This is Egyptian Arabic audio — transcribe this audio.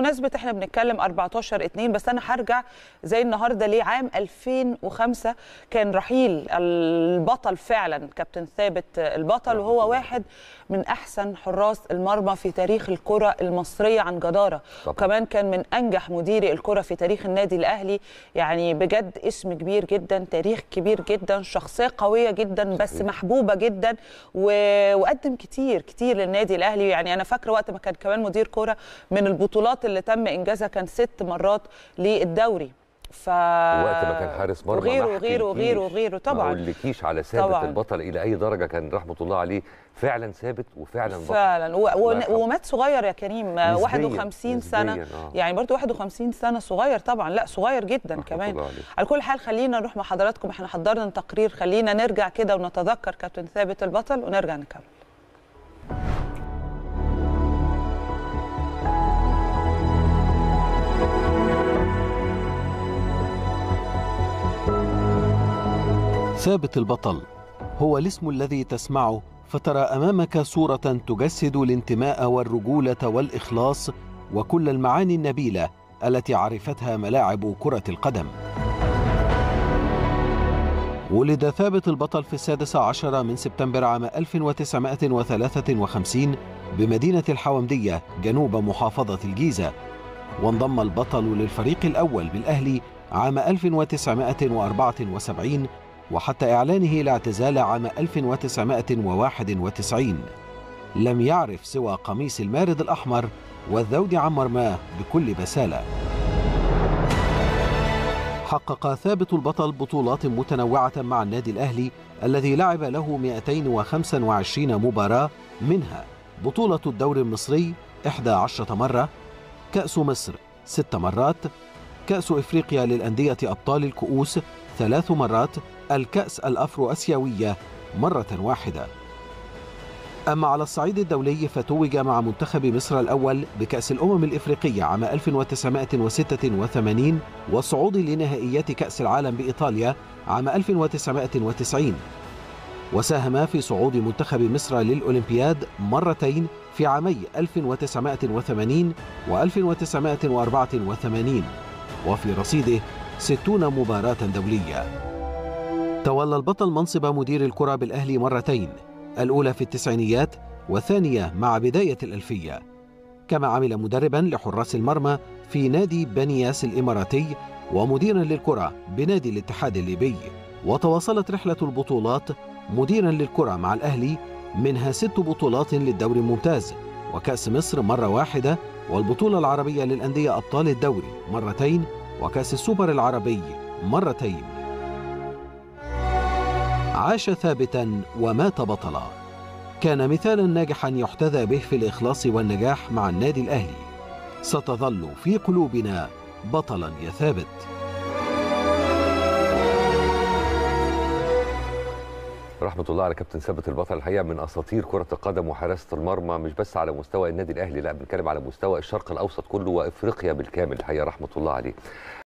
بمناسبه احنا بنتكلم 14 2 بس انا هرجع زي النهارده ليه عام 2005 كان رحيل البطل فعلا كابتن ثابت البطل وهو واحد من احسن حراس المرمى في تاريخ الكره المصريه عن جداره طبعاً. وكمان كان من انجح مديري الكره في تاريخ النادي الاهلي يعني بجد اسم كبير جدا تاريخ كبير جدا شخصيه قويه جدا بس صحيح. محبوبه جدا و... وقدم كتير كتير للنادي الاهلي يعني انا فاكره وقت ما كان كمان مدير كوره من البطولات اللي تم انجازها كان ست مرات للدوري ف وقت ما كان حارس مرمى وغيره ما وغيره وغيره أحكيلكيش. وغيره ما طبعا اقولكيش على ثابت طبعاً. البطل الى اي درجه كان رحمه الله عليه فعلا ثابت وفعلا بطل فعلا و... الله و... يرحمه. ومات صغير يا كريم نسبياً- 51 سنه نسبياً، آه. يعني برضو 51 سنه صغير طبعا لا صغير جدا رحمة كمان الله عليه. على كل حال خلينا نروح مع حضراتكم احنا حضرنا تقرير خلينا نرجع كده ونتذكر كابتن ثابت البطل ونرجع نكمل ثابت البطل هو الاسم الذي تسمعه فترى امامك صوره تجسد الانتماء والرجوله والاخلاص وكل المعاني النبيله التي عرفتها ملاعب كره القدم ولد ثابت البطل في السادس عشر من سبتمبر عام 1953 بمدينة الحومدية جنوب محافظة الجيزة وانضم البطل للفريق الأول بالأهلي عام 1974 وحتى إعلانه الاعتزال عام 1991 لم يعرف سوى قميص المارد الأحمر والذود عن مرماه بكل بسالة حقق ثابت البطل بطولات متنوعة مع النادي الأهلي الذي لعب له 225 مباراة منها بطولة الدوري المصري 11 مرة كأس مصر ست مرات كأس إفريقيا للأندية أبطال الكؤوس ثلاث مرات الكأس الأفرو أسيوية مرة واحدة أما على الصعيد الدولي فتوج مع منتخب مصر الأول بكأس الأمم الإفريقية عام 1986 والصعود لنهائيات كأس العالم بإيطاليا عام 1990 وساهم في صعود منتخب مصر للأولمبياد مرتين في عامي 1980 و 1984 وفي رصيده 60 مباراة دولية تولى البطل منصب مدير الكرة بالأهلي مرتين الأولى في التسعينيات والثانية مع بداية الألفية كما عمل مدربا لحراس المرمى في نادي بنياس الإماراتي ومديرا للكرة بنادي الاتحاد الليبي وتواصلت رحلة البطولات مديرا للكرة مع الأهلي منها ست بطولات للدوري الممتاز وكأس مصر مرة واحدة والبطولة العربية للأندية أبطال الدوري مرتين وكأس السوبر العربي مرتين عاش ثابتا ومات بطلا كان مثالا ناجحا يحتذى به في الإخلاص والنجاح مع النادي الأهلي ستظل في قلوبنا بطلا يا ثابت رحمه الله على كابتن ثابت البطل الحقيقه من اساطير كره القدم وحراسه المرمى مش بس على مستوى النادي الاهلي لا بنتكلم على مستوى الشرق الاوسط كله وافريقيا بالكامل الحقيقه رحمه الله عليه